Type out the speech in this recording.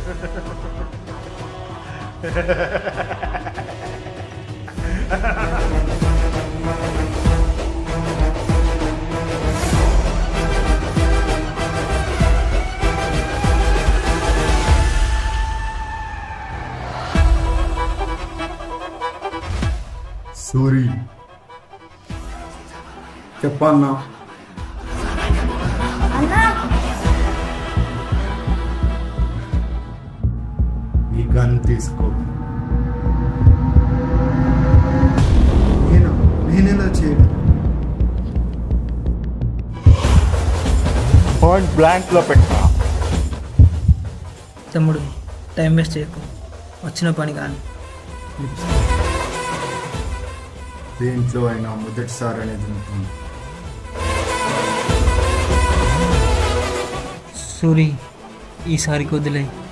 సూరి చెప్పన్నా ఈ గన్ తీసుకో నేను నేనెలా చేయను పాయింట్ బ్లాంక్లో పెట్టా తమ్ముడు టైం వేస్ట్ చేయకు వచ్చిన పని కానీ దేంట్లో అయినా మొదటిసారి అనేది ఉంటుంది సూరి ఈసారికి వదిలే